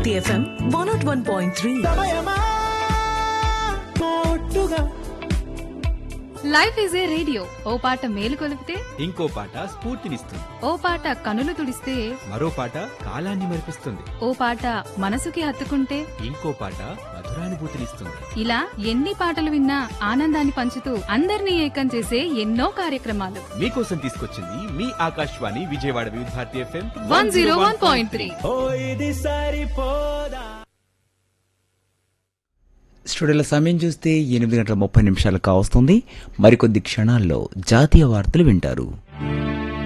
Bharati FM one nought one point three సమయమా తోడుగా life is a radio ఓ పాట మేలు కొలిపితే ఇంకో పాట స్ఫూర్తినిస్తుంది ఓ పాట కనులు తుడిస్తే మరో పాట కాలాన్ని మరిపిస్తుంది ఓ పాట మనసుకి హత్తుకుంటే ఇంకో పాట మధురానుభూతినిస్తుంది ఇలా ఎన్ని పాటలు విన్నా ఆనందాన్ని పంచుతూ అందరినీ ఏకం చేసే ఎన్నో కార్యక్రమాలు మీకోసం తీసుకొచ్చింది మీ Akashvani Vijayawada Vividh Bharati FM one zero one point three ఓ ఇది సరిపోదా స్టూడియోలో సమయం చూస్తే ఎనిమిది గంటల ముప్పై నిమిషాలు కావస్తుంది మరికొద్ది క్షణాల్లో జాతీయ వార్తలు వింటారు